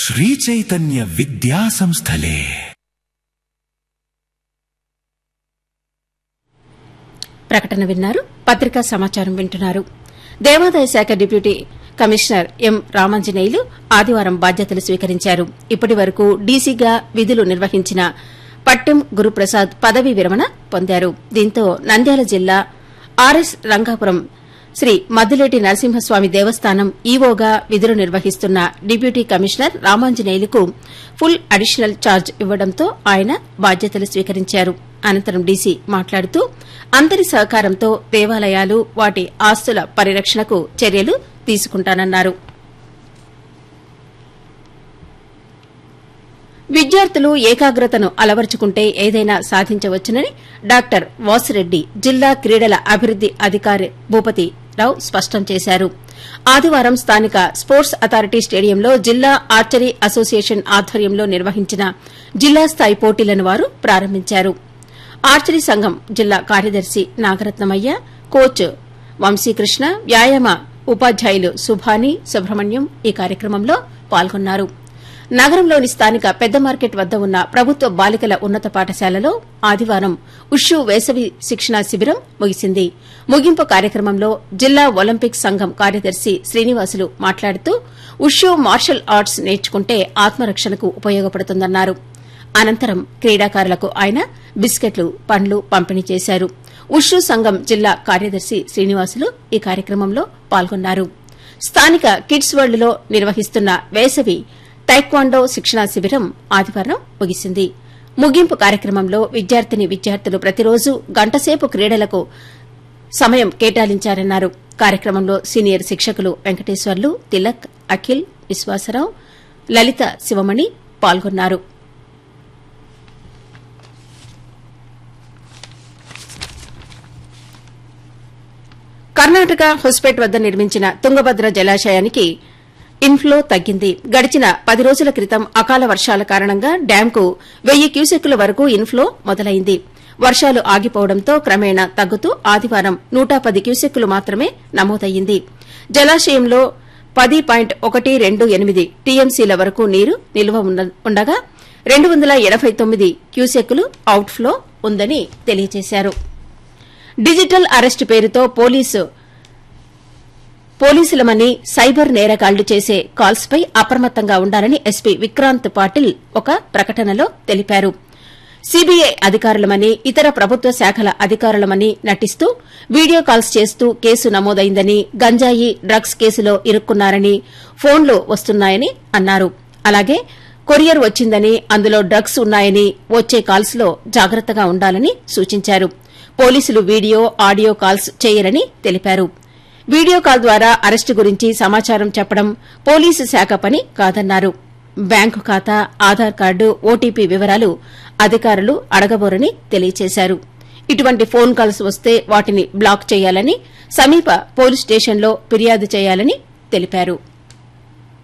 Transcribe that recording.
శ్రీచైతన్య విద్యా సంస్థలే ప్రకటన విన్నారు పత్రికా సమాచారం వింటున్నారు దేవాదాయ శాఖ డిప్యూటీ కమిషనర్ ఎం రామాంజనేయులు ఆదివారం బాధ్యతలు స్వీకరించారు ఇప్పటి వరకు డీసీగా విధులు నిర్వహించిన పట్టెం గురుప్రసాద్ పదవీ విరమణ పొందారు దీంతో నంద్యాల జిల్లా ఆర్ఎస్ రంగాపురం శ్రీ మద్దిలేటి నరసింహస్వామి దేవస్థానం ఈవోగా విధులు నిర్వహిస్తున్న డిప్యూటీ కమిషనర్ రామాంజనేయులకు ఫుల్ అడిషనల్ ఛార్జ్ ఇవ్వడంతో ఆయన బాధ్యతలు స్వీకరించారు అనంతరం డీసీ మాట్లాడుతూ అందరి సహకారంతో దేవాలయాలు వాటి ఆస్తుల పరిరక్షణకు చర్యలు తీసుకుంటానన్నారు విద్యార్థులు ఏకాగ్రతను అలవర్చుకుంటే ఏదైనా సాధించవచ్చునని డాక్టర్ వాసిరెడ్డి జిల్లా క్రీడల అభివృద్ది అధికారి భూపతిరావు స్పష్టం చేశారు ఆదివారం స్థానిక స్పోర్ట్స్ అథారిటీ స్టేడియంలో జిల్లా ఆర్చరీ అసోసియేషన్ ఆధ్వర్యంలో నిర్వహించిన జిల్లా స్థాయి పోటీలను వారు ప్రారంభించారు ఆర్చరీ సంఘం జిల్లా కార్యదర్శి నాగరత్నమయ్య కోచ్ వంశీకృష్ణ వ్యాయామ ఉపాధ్యాయులు సుభాని సుబ్రహ్మణ్యం ఈ కార్యక్రమంలో పాల్గొన్నారు నగరంలోని స్థానిక పెద్ద మార్కెట్ వద్ద ఉన్న ప్రభుత్వ బాలికల ఉన్నత పాఠశాలలో ఆదివారం ఉషు వేసవి శిక్షణా శిబిరం ముగిసింది ముగింపు కార్యక్రమంలో జిల్లా ఒలింపిక్ సంఘం కార్యదర్శి శ్రీనివాసులు మాట్లాడుతూ ఉషు మార్షల్ ఆర్ట్స్ నేర్చుకుంటే ఆత్మరక్షణకు ఉపయోగపడుతుందన్నారు అనంతరం క్రీడాకారులకు ఆయన బిస్కెట్లు పండ్లు పంపిణీ చేశారు ఉషు సంఘం జిల్లా కార్యదర్శి శ్రీనివాసులు ఈ కార్యక్రమంలో పాల్గొన్నారు స్థానిక కిడ్స్ వరల్డ్ లో నిర్వహిస్తున్న వేసవి టైక్వాండో శిక్షణా శిబిరం ఆదివారం ముగిసింది ముగింపు కార్యక్రమంలో విద్యార్థిని విద్యార్థులు ప్రతిరోజు గంటసేపు క్రీడలకు సమయం కేటాయించారన్నారు కార్యక్రమంలో సీనియర్ శిక్షకులు వెంకటేశ్వర్లు తిలక్ అఖిల్ విశ్వాసరావు లలిత శివమణి పాల్గొన్నారు కర్ణాటక హొస్పేట్ వద్ద నిర్మించిన తుంగభద్ర జలాశయానికి ఇన్ఫ్లో తగ్గింది గడిచిన పది రోజుల క్రితం అకాల వర్షాల కారణంగా డ్యాంకు వెయ్యి క్యూసెక్కుల వరకు ఇన్ఫ్లో మొదలైంది వర్షాలు ఆగిపోవడంతో క్రమేణా తగ్గుతూ ఆదివారం నూట పది క్యూసెక్కులు మాత్రమే నమోదయ్యింది జలాశయంలో పది పాయింట్ ఒకటి రెండు ఎనిమిది టీఎంసీల వరకు నీరు నిల్వ ఉన్న- ఉండగా రెండు వందల ఎనబై తొమ్మిది క్యూసెక్కులు అవుట్ఫ్లో ఉందని తెలియజేశారు డిజిటల్ అరెస్టు పేరుతో పోలీసు పోలీసులమని సైబర్ నేరగాళ్లు చేసే కాల్స్ పై అప్రమత్తంగా ఉండాలని ఎస్పీ విక్రాంత్ పాటిల్ ఒక ప్రకటనలో తెలిపారు సీబీఐ అధికారులమని ఇతర ప్రభుత్వ శాఖల అధికారులమని నటిస్తూ వీడియో కాల్స్ చేస్తూ కేసు నమోదైందని గంజాయి డ్రగ్స్ కేసులో ఇరుక్కున్నారని ఫోన్లు వస్తున్నాయని అన్నారు అలాగే కొరియర్ వచ్చిందని అందులో డ్రగ్స్ ఉన్నాయని వచ్చే కాల్స్ లో జాగ్రత్తగా ఉండాలని సూచించారు పోలీసులు వీడియో ఆడియో కాల్స్ చేయరని తెలిపారు వీడియో కాల్ ద్వారా అరెస్టు గురించి సమాచారం చెప్పడం పోలీసు శాఖ పని కాదన్నారు బ్యాంకు ఖాతా ఆధార్ కార్డు ఓటీపీ వివరాలు అధికారులు అడగబోరని తెలియజేశారు ఇటువంటి ఫోన్ కాల్స్ వస్తే వాటిని బ్లాక్ చేయాలని సమీప పోలీస్ స్టేషన్లో ఫిర్యాదు చేయాలని తెలిపారు